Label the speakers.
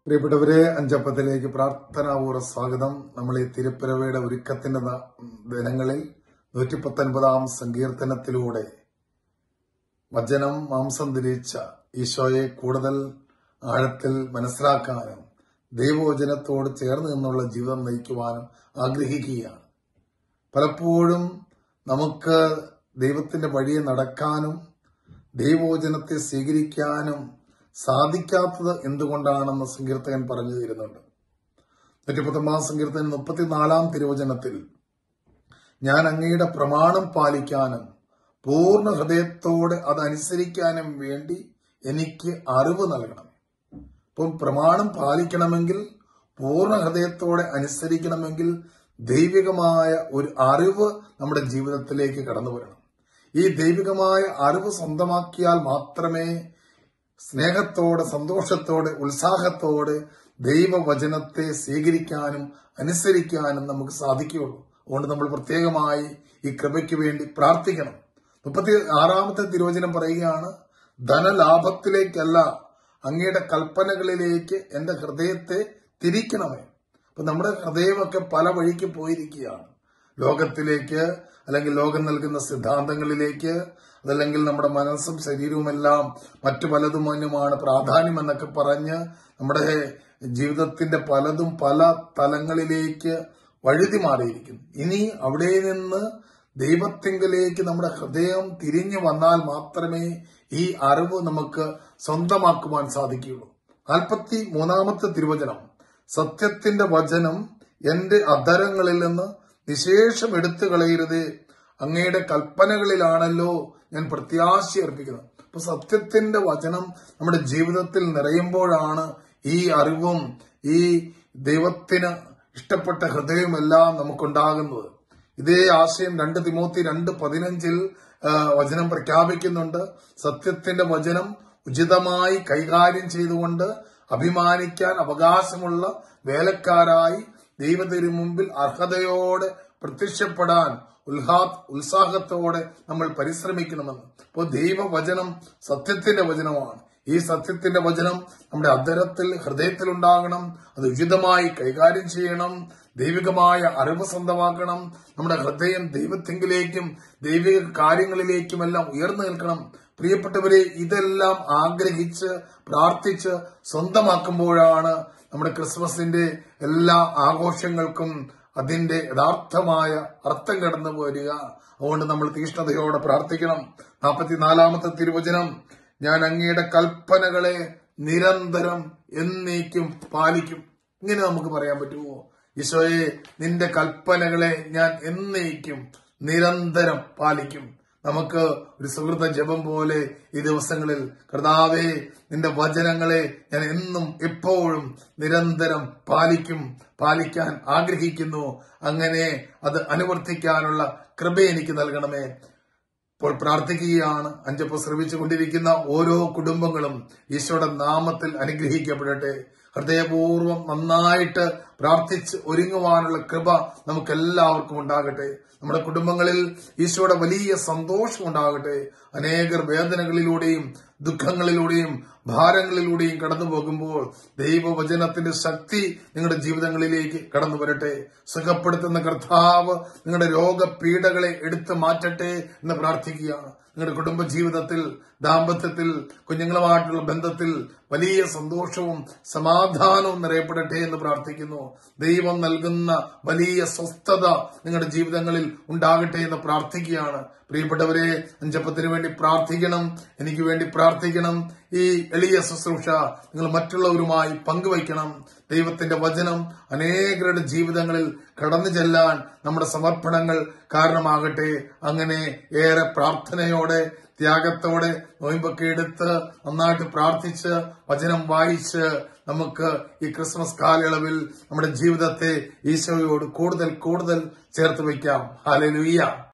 Speaker 1: പ്രിയപ്പെട്ടവരെ അഞ്ചപ്പത്തിലേക്ക് പ്രാർത്ഥനാപൂർവ്വ സ്വാഗതം നമ്മൾ ഈ തിരുപ്പിറവയുടെ ഒരുക്കത്തിന്റെ ന- ദിനങ്ങളിൽ നൂറ്റി പത്തൊൻപതാം സങ്കീർത്തനത്തിലൂടെ വചനം മാംസം ധരിച്ച ഈശോയെ കൂടുതൽ ആഴത്തിൽ മനസ്സിലാക്കാനും ദൈവവചനത്തോട് ചേർന്ന് നിന്നുള്ള ജീവിതം നയിക്കുവാനും ആഗ്രഹിക്കുകയാണ് പലപ്പോഴും നമുക്ക് ദൈവത്തിന്റെ വഴിയെ നടക്കാനും ദൈവവചനത്തെ സ്വീകരിക്കാനും സാധിക്കാത്തത് എന്തുകൊണ്ടാണെന്ന് സങ്കീർത്തകൻ പറഞ്ഞു തരുന്നുണ്ട് നൂറ്റി പത്തൊമ്പതാം സങ്കീർത്തനം മുപ്പത്തിനാലാം തിരുവചനത്തിൽ ഞാൻ അങ്ങയുടെ പ്രമാണം പാലിക്കാനും പൂർണ്ണ ഹൃദയത്തോടെ അത് അനുസരിക്കാനും വേണ്ടി എനിക്ക് അറിവ് നൽകണം അപ്പം പ്രമാണം പാലിക്കണമെങ്കിൽ പൂർണ്ണ ഹൃദയത്തോടെ അനുസരിക്കണമെങ്കിൽ ദൈവികമായ ഒരു അറിവ് നമ്മുടെ ജീവിതത്തിലേക്ക് കടന്നു വരണം ഈ ദൈവികമായ അറിവ് സ്വന്തമാക്കിയാൽ മാത്രമേ സ്നേഹത്തോടെ സന്തോഷത്തോടെ ഉത്സാഹത്തോടെ ദൈവവചനത്തെ സ്വീകരിക്കാനും അനുസരിക്കാനും നമുക്ക് സാധിക്കുകയുള്ളൂ അതുകൊണ്ട് നമ്മൾ പ്രത്യേകമായി ഈ കൃപയ്ക്ക് വേണ്ടി പ്രാർത്ഥിക്കണം മുപ്പത്തി ആറാമത്തെ തിരുവചനം പറയുകയാണ് ധനലാഭത്തിലേക്കല്ല അങ്ങയുടെ കൽപ്പനകളിലേക്ക് എന്റെ ഹൃദയത്തെ തിരിക്കണമേ അപ്പൊ നമ്മുടെ ഹൃദയമൊക്കെ പല വഴിക്ക് പോയിരിക്കുകയാണ് ലോകത്തിലേക്ക് അല്ലെങ്കിൽ ലോകം നൽകുന്ന സിദ്ധാന്തങ്ങളിലേക്ക് അതല്ലെങ്കിൽ നമ്മുടെ മനസ്സും ശരീരവുമെല്ലാം മറ്റു പലതുമാണ് പ്രാധാന്യം എന്നൊക്കെ പറഞ്ഞ് നമ്മുടെ ജീവിതത്തിന്റെ പലതും പല തലങ്ങളിലേക്ക് വഴുതി മാറിയിരിക്കുന്നു ഇനി അവിടെ നിന്ന് ദൈവത്തിങ്കലേക്ക് നമ്മുടെ ഹൃദയം തിരിഞ്ഞു വന്നാൽ മാത്രമേ ഈ അറിവ് നമുക്ക് സ്വന്തമാക്കുവാൻ സാധിക്കുകയുള്ളൂ നാൽപ്പത്തി മൂന്നാമത്തെ തിരുവചനം സത്യത്തിന്റെ വചനം എന്റെ അധരങ്ങളിൽ നിന്ന് നിശേഷം എടുത്തു കളയരുതേ അങ്ങയുടെ കൽപ്പനകളിലാണല്ലോ ഞാൻ പ്രത്യാശ അർപ്പിക്കുന്നത് അപ്പൊ സത്യത്തിന്റെ വചനം നമ്മുടെ ജീവിതത്തിൽ നിറയുമ്പോഴാണ് ഈ അറിവും ഈ ദൈവത്തിന് ഇഷ്ടപ്പെട്ട ഹൃദയവുമെല്ലാം നമുക്കുണ്ടാകുന്നത് ഇതേ ആശയം രണ്ട് തിമോത്തി രണ്ട് പതിനഞ്ചിൽ ആ, വചനം പ്രഖ്യാപിക്കുന്നുണ്ട് സത്യത്തിന്റെ വചനം ഉചിതമായി കൈകാര്യം ചെയ്തുകൊണ്ട് അഭിമാനിക്കാൻ അവകാശമുള്ള വേലക്കാരായി ദൈവത്തിന് മുമ്പിൽ അർഹതയോടെ പ്രത്യക്ഷപ്പെടാൻ ഉത്ഹാ ഉത്സാഹത്തോടെ നമ്മൾ പരിശ്രമിക്കണമെന്ന് അപ്പോൾ ദൈവവചനം സത്യത്തിന്റെ വചനമാണ് ഈ സത്യത്തിന്റെ വചനം നമ്മുടെ അധരത്തിൽ ഹൃദയത്തിൽ ഉണ്ടാകണം അത് ഉചിതമായി കൈകാര്യം ചെയ്യണം ദൈവികമായ അറിവ് സ്വന്തമാക്കണം നമ്മുടെ ഹൃദയം ദൈവത്തെങ്കിലേക്കും ദൈവിക കാര്യങ്ങളിലേക്കുമെല്ലാം ഉയർന്നു നിൽക്കണം പ്രിയപ്പെട്ടവരെ ഇതെല്ലാം ആഗ്രഹിച്ച് പ്രാർത്ഥിച്ച് സ്വന്തമാക്കുമ്പോഴാണ് നമ്മുടെ ക്രിസ്മസിന്റെ എല്ലാ ആഘോഷങ്ങൾക്കും അതിന്റെ യഥാർത്ഥമായ അർത്ഥം കടന്നു വരിക അതുകൊണ്ട് നമ്മൾ തീഷ്ണതയോടെ പ്രാർത്ഥിക്കണം നാൽപ്പത്തിനാലാമത്തെ തിരുവചനം ഞാൻ അങ്ങയുടെ കൽപ്പനകളെ നിരന്തരം എന്നേക്കും പാലിക്കും ഇങ്ങനെ നമുക്ക് പറയാൻ പറ്റുമോ ഈശോയെ നിന്റെ കൽപ്പനകളെ ഞാൻ എന്നേക്കും നിരന്തരം പാലിക്കും നമുക്ക് ഒരു സുഹൃത ജപം പോലെ ഈ ദിവസങ്ങളിൽ കർത്താവേ നിന്റെ വചനങ്ങളെ ഞാൻ എന്നും എപ്പോഴും നിരന്തരം പാലിക്കും പാലിക്കാൻ ആഗ്രഹിക്കുന്നു അങ്ങനെ അത് അനുവർത്തിക്കാനുള്ള കൃപ എനിക്ക് നൽകണമേ ഇപ്പോൾ പ്രാർത്ഥിക്കുകയാണ് അഞ്ചപ്പ് ശ്രമിച്ചുകൊണ്ടിരിക്കുന്ന ഓരോ കുടുംബങ്ങളും ഈശോയുടെ നാമത്തിൽ അനുഗ്രഹിക്കപ്പെടട്ടെ ഹൃദയപൂർവ്വം നന്നായിട്ട് പ്രാർത്ഥിച്ച് ഒരുങ്ങുവാനുള്ള കൃപ നമുക്ക് എല്ലാവർക്കും ഉണ്ടാകട്ടെ നമ്മുടെ കുടുംബങ്ങളിൽ ഈശോയുടെ വലിയ സന്തോഷം ഉണ്ടാകട്ടെ അനേകർ വേദനകളിലൂടെയും ദുഃഖങ്ങളിലൂടെയും ഭാരങ്ങളിലൂടെയും കടന്നു പോകുമ്പോൾ ദൈവവചനത്തിന്റെ ശക്തി നിങ്ങളുടെ ജീവിതങ്ങളിലേക്ക് കടന്നു വരട്ടെ സുഖപ്പെടുത്തുന്ന കർത്താവ് നിങ്ങളുടെ രോഗപീഠകളെ എടുത്തു മാറ്റട്ടെ എന്ന് പ്രാർത്ഥിക്കുകയാണ് നിങ്ങളുടെ കുടുംബ ജീവിതത്തിൽ ദാമ്പത്യത്തിൽ കുഞ്ഞുങ്ങളുമായിട്ടുള്ള ബന്ധത്തിൽ വലിയ സന്തോഷവും സമാധാനവും നിറയപ്പെടട്ടെ എന്ന് പ്രാർത്ഥിക്കുന്നു ദൈവം നൽകുന്ന വലിയ സ്വസ്ഥത നിങ്ങളുടെ ജീവിതങ്ങളിൽ ഉണ്ടാകട്ടെ എന്ന് പ്രാർത്ഥിക്കുകയാണ് പ്രിയപ്പെട്ടവരെ അഞ്ചപ്പത്തിന് വേണ്ടി പ്രാർത്ഥിക്കണം എനിക്ക് വേണ്ടി പ്രാർത്ഥിക്കണം ഈ എളിയ ശുശ്രൂഷ നിങ്ങൾ മറ്റുള്ളവരുമായി പങ്കുവയ്ക്കണം ദൈവത്തിന്റെ വചനം അനേകരുടെ ജീവിതങ്ങളിൽ കടന്നു ചെല്ലാൻ നമ്മുടെ സമർപ്പണങ്ങൾ കാരണമാകട്ടെ അങ്ങനെ ഏറെ പ്രാർത്ഥനയോടെ ത്യാഗത്തോടെ നോയമ്പൊക്കെ എടുത്ത് നന്നായിട്ട് പ്രാർത്ഥിച്ച് വചനം വായിച്ച് നമുക്ക് ഈ ക്രിസ്മസ് കാലയളവിൽ നമ്മുടെ ജീവിതത്തെ ഈശോയോട് കൂടുതൽ കൂടുതൽ ചേർത്ത് വയ്ക്കാം ഹാലലുയ്യ